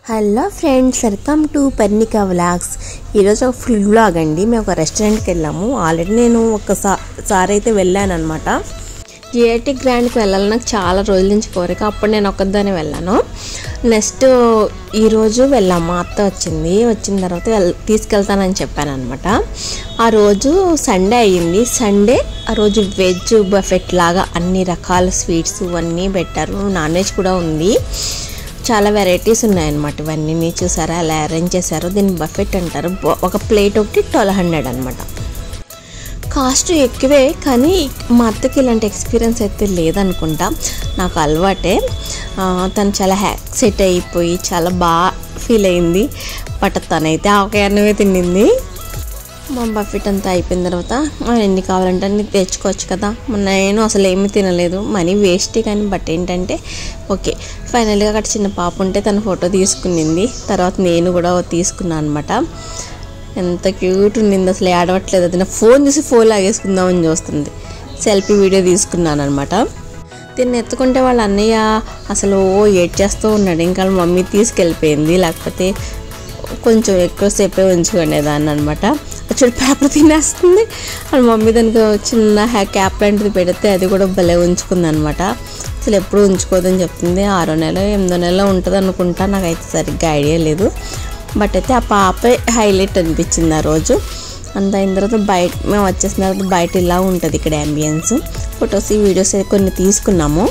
hello friends welcome to Parnika vlogs ఈరోజు ఒక full vlog అండి మేము ఒక రెస్టారెంట్కి వెళ్ళాము ఆల్రెడీ నేను ఒకసారి అయితే వెళ్ళాను అనమాట జిఐటి గ్రాండ్కి వెళ్ళాలి నాకు చాలా రోజుల నుంచి కోరిక అప్పుడు నేను ఒక్కదానే వెళ్ళాను నెక్స్ట్ ఈరోజు వెళ్ళాము మా అత్త వచ్చింది వచ్చిన తర్వాత వెల్- తీసుకెళ్తానని చెప్పాను అనమాట ఆ రోజు సండే అయ్యింది సండే ఆ రోజు వెజ్ బఫెట్ లాగా అన్ని రకాల స్వీట్స్ అన్నీ పెట్టారు నాన్ వెజ్ కూడా ఉంది చాలా వెరైటీస్ ఉన్నాయన్నమాట ఇవన్నీ చూసారా అలా అరేంజ్ చేశారు దీన్ని బఫెట్ అంటారు బ- ఒక ప్లేట్ ఒకటి ట్వెల్వ్ హండ్రెడ్ అనమాట కాస్ట్ ఎక్కువే కానీ మా అత్తకి ఇలాంటి ఎక్స్పీరియన్స్ అయితే లేదనుకుంటా నాకు అలవాటే ఆ, తను చాలా హ్యాక్ సెట్ అయిపోయి చాలా బాగా ఫీల్ అయింది బట్ తనైతే ఆవకాయన్నమే తిన్నింది మా బఫెట్ అంతా అయిపోయిన తర్వాత "ఆ, ఎన్ని కావాలంటే అన్ని తెచ్చుకోవచ్చు కదా మొన్న నేను అసలు ఏమీ తినలేదు మనీ వేస్టే కానీ బట్ ఏంటంటే ఓకే ఫైనల్గా అక్కడ చిన్న పాప ఉంటే తన ఫోటో తీసుకునింది తర్వాత నేను కూడా తీసుకున్నాను అనమాట ఎంత క్యూట్ ఉండింది అసలు ఆడవట్లేదు అది నా ఫోన్ చూసి ఫోన్ లాగేసుకుందామని చూస్తుంది సెల్ఫీ వీడియో తీసుకున్నాను అనమాట దీన్ని ఎత్తుకుంటే వాళ్ళ అన్నయ్య అసలు ఓ ఏడ్ చేస్తూ ఉన్నాడు ఇంకా వాళ్ళ మమ్మీ తీసుకెళ్ళిపోయింది లేకపోతే కొంచెం ఎక్కువసేపే ఉంచుకునేదాన్ని అనమాట చూడు పేపర్ తినేస్తుంది వాళ్ళ మమ్మీ దానికి చిన్న హ్యా క్యాప్ లాంటిది పెడితే అది కూడా భలే ఉంచుకుంది అనమాట అసలు ఎప్పుడు ఉంచుకోదని చెప్తుంది ఆరో నెల ఎనిమిదో నెల ఉంటుంది అనుకుంటా నాకైతే సరిగ్గా ఐడియా లేదు బట్ అయితే ఆ పాపే హైలైట్ అనిపించింది ఆ రోజు అంత అయిన తర్వాత బయట మేము వచ్చేసిన తర్వాత బయట ఇలా ఉంటుంది ఇక్కడ అంబియన్స్ ఫొటోస్ వీడియోస్ కొన్ని తీసుకున్నాము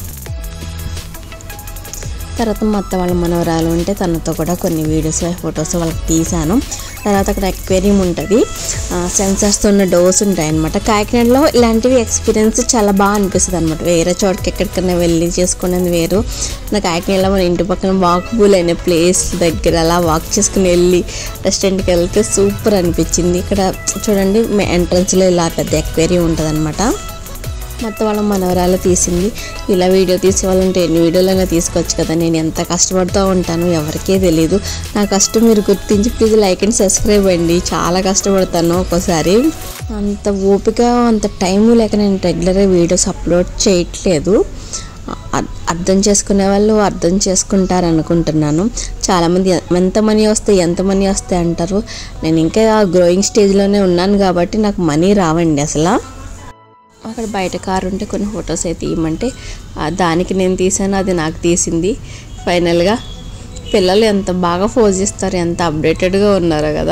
తర్వాత మా అత్త వాళ్ళ మనవరాలు ఉంటే తనతో కూడా కొన్ని వీడియోస్ ఫొటోస్ వాళ్ళకి తీశాను తర్వాత అక్కడ ఎక్వేరియం ఉంటుంది సెన్సర్స్తో ఉన్న డోర్స్ ఉంటాయి అనమాట కాకినాడలో ఇలాంటివి ఎక్స్పీరియన్స్ చాలా బాగా అనిపిస్తుంది అనమాట వేరే చోటకి ఎక్కడికైనా వెళ్ళి చేసుకునేది వేరు నా కాకినాడలో మన ఇంటి పక్కన వాకబుల్ అయిన ప్లేస్ దగ్గర అలా వాక్ చేసుకుని వెళ్ళి రెస్టారెంట్కి వెళ్తే సూపర్ అనిపించింది ఇక్కడ చూడండి ఎంట్రన్స్లో ఇలా పెద్ద ఎక్వేరియం ఉంటుంది అనమాట మొత్తం వాళ్ళ మనవరాలు తీసింది ఇలా వీడియో తీసేవాళ్ళంటే ఎన్ని వీడియోలైనా తీసుకోవచ్చు కదా నేను ఎంత కష్టపడుతూ ఉంటాను ఎవరికే తెలియదు నా కష్టం మీరు గుర్తించి ప్లీజ్ లైక్ అండ్ సబ్స్క్రైబ్ అండి చాలా కష్టపడతాను ఒక్కోసారి అంత ఓపిక అంత టైం లేక నేను రెగ్యులర్గా వీడియోస్ అప్లోడ్ చేయట్లేదు అ- అర్థం చేసుకునే వాళ్ళు అర్థం చేసుకుంటారు అనుకుంటున్నాను చాలామంది ఎంత మనీ వస్తాయి ఎంత మనీ వస్తాయి అంటారు నేను ఇంకా గ్రోయింగ్ స్టేజ్లోనే ఉన్నాను కాబట్టి నాకు మనీ రావండి అసలు అక్కడ బయట కారు ఉంటే కొన్ని ఫొటోస్ అయితే ఇవ్వమంటే ఆ దానికి నేను తీసాను అది నాకు తీసింది ఫైనల్గా పిల్లలు ఎంత బాగా పోజ్ ఇస్తారు ఎంత అప్డేటెడ్గా ఉన్నారో కదా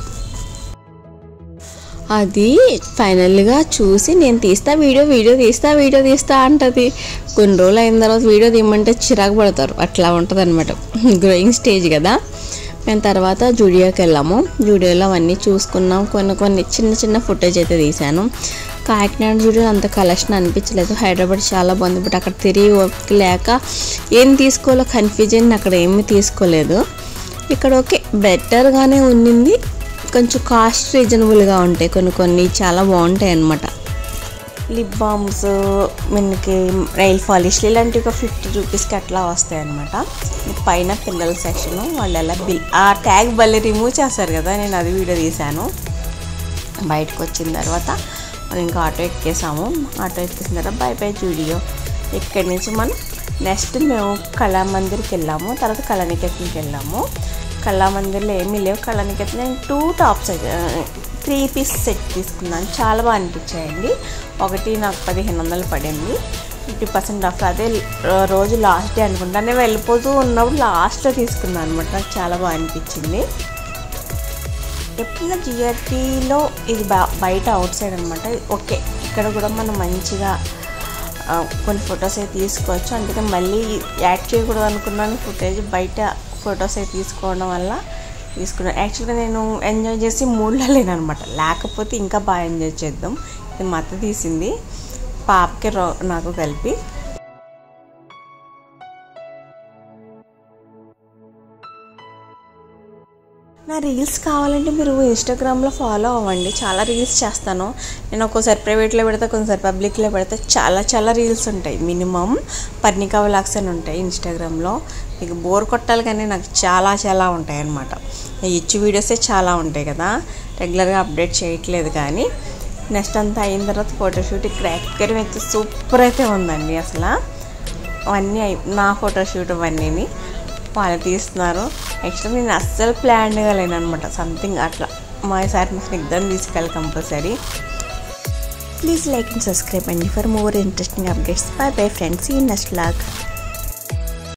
అది ఫైనల్గా చూసి నేను తీస్తా వీడియో వీడియో తీస్తా వీడియో తీస్తా అంటది కొన్ని రోజులు అయిన తర్వాత వీడియో తీయమంటే చిరాకు పడతారు అట్లా ఉంటుంది అనమాట గ్రోయింగ్ స్టేజ్ కదా మేము తర్వాత జూడియోకి వెళ్ళాము జూడియోలో అవన్నీ చూసుకున్నాం కొన్ని కొన్ని చిన్న చిన్న ఫుటేజ్ అయితే తీశాను కాకినాడ జూడియో అంత కలెక్షన్ అనిపించలేదు హైదరాబాద్ చాలా బాగుంది బట్ అక్కడ తిరిగి ఓపిక లేక ఏం తీసుకోవాలో కన్ఫ్యూజన్ అక్కడ ఏమీ తీసుకోలేదు ఇక్కడ ఓకే బెటర్గానే ఉండింది కొంచెం కాస్ట్ రీజనబుల్గా ఉంటాయి కొన్ని కొన్ని చాలా బాగుంటాయి అన్నమాట లిప్ బామ్స్ మనకి రైల్ పాలిష్లు ఇలాంటివి ఒక ఫిఫ్టీ రూపీస్కి అట్లా వస్తాయి అనమాట పైన పిల్లల సెక్షన్ వాళ్ళు ఎలా బిల్ ఆ ట్యాగ్ భలే రిమూవ్ చేస్తారు కదా నేను అది వీడియో తీశాను బయటకు వచ్చిన తర్వాత మనం ఇంకా ఆటో ఎక్కేసాము ఆటో ఎక్కేసిన తర్వాత బై బై జూడియో ఇక్కడి నుంచి మనం నెక్స్ట్ మేము కళామందిర్కి వెళ్ళాము తర్వాత కళానికేతన్కి వెళ్ళాము కళామందిర్లో ఏమీ లేవు కళానికేతన్ నేను two tops three piece set తీసుకున్నాను చాలా బాగా అనిపించాయండి ఒకటి నాకు పదిహేను వందలు పడింది ఫిఫ్టీ పర్సెంట్ ఆఫ్ అదే రో- రోజు లాస్ట్ డే అనుకుంటా నేను వెళ్ళిపోతూ ఉన్నప్పుడు లాస్ట్లో తీసుకున్నాను అనమాట నాకు చాలా బాగా అనిపించింది ఎప్పుడైనా జిఆర్టీలో ఇది బా- బయట అవుట్ సైడ్ అనమాట ఓకే ఇక్కడ కూడా మనం మంచిగా ఆ, కొన్ని ఫొటోస్ అయితే తీసుకోవచ్చు అందుకే మళ్ళీ యాడ్ చేయకూడదు అనుకున్నాను ఫుటేజ్ బయట ఫొటోస్ అయితే తీసుకోవడం వల్ల తీసుకున్నాను యాక్చువల్గా నేను ఎంజాయ్ చేసి మూడ్లో లేనమాట లేకపోతే ఇంకా బాగా ఎంజాయ్ చేద్దాం ఇది మత తీసింది పాపకి రో నాకు కలిపి నా రీల్స్ కావాలంటే మీరు ఇన్స్టాగ్రామ్లో ఫాలో అవ్వండి చాలా రీల్స్ చేస్తాను నేను ఒక్కోసారి ప్రైవేట్లో పెడతా కొంతసారి పబ్లిక్లో పెడతా చాలా చాలా రీల్స్ ఉంటాయి మినిమం పర్ణికా వ్లాగ్స్ అని ఉంటాయి ఇన్స్టాగ్రామ్లో మీకు బోర్ కొట్టాలి కానీ నాకు చాలా చాలా ఉంటాయి అన్నమాట ఇచ్చి వీడియోసే చాలా ఉంటాయి కదా రెగ్యులర్గా అప్డేట్ చేయట్లేదు కానీ నెక్స్ట్ అంతా అయిన తర్వాత ఫోటోషూట్ ఇక్కడ ఎక్కడం అయితే సూపర్ అయితే ఉందండి అసలు అవన్నీ అయి నా ఫోటోషూట్ అవన్నీని వాళ్ళు తీస్తున్నారు యాక్చువల్లీ నేను అస్సలు ప్లాన్గా లేను అనమాట సంథింగ్ అట్లా మా ఈసారి మా స్నిగ్ధం తీసుకెళ్ళి compulsory please like and subscribe అండి for more interesting updates bye bye friends ఈ నెక్స్ట్ లాగ్